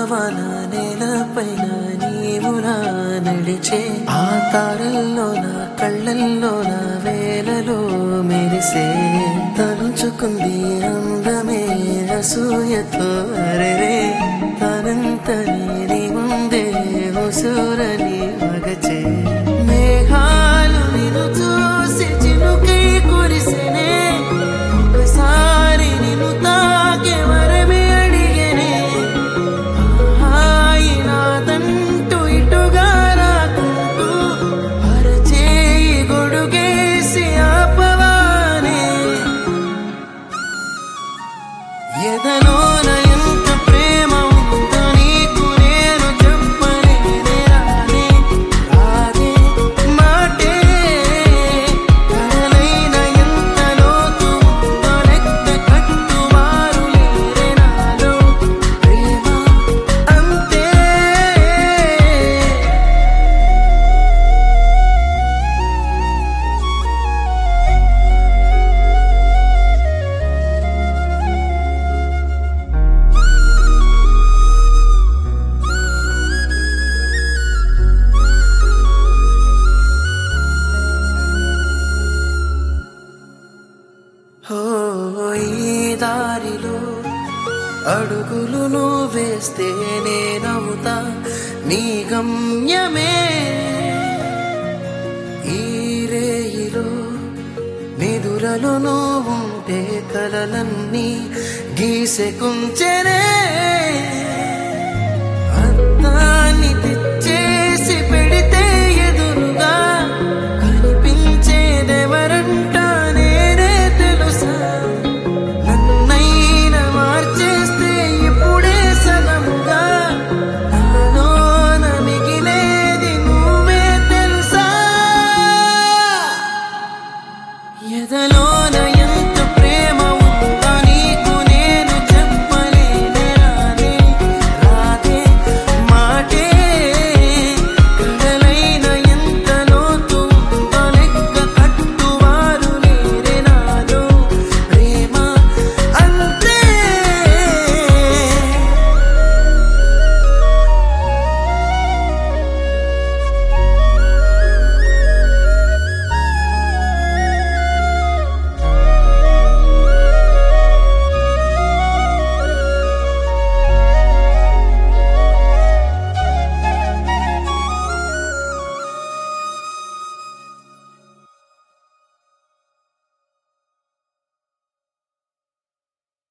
వాన నేలపైన నీవులా నడిచే ఆ తారల్లో నా కళ్ళల్లో నా వేలలో మెరిసే తలుచుకుంది అందమే అసూయతో అరెరే తనంతని నీ ముందే ఉసూరని మగచే మేఘాలు నిన్ను చూసి చినుకై కురిసెనే ఒకసారి నిన్ను తాకే వరమే అడిగనే హాయి నాదంటూ ఇటుగా రాకుంటూ అరచేయి గొడుగేసి ఆపవానే ఎదలోన ఎంత ప్రేమ ఉందో నీకు నేను చెప్పలేనే రానే రాదే మాటే కలనైన ఎంత లోతు ఉందో లెక్క కట్టువారు లేరే నాలో ప్రేమ అంతే ఓ ఈ దారిలో అడుగులు నువ్వు వేస్తే నేనవుతా నీ గమ్యమే ఈ రేయిలో నిదురలు నువ్వుంటే కలలన్నీ గీసె కుంచెనే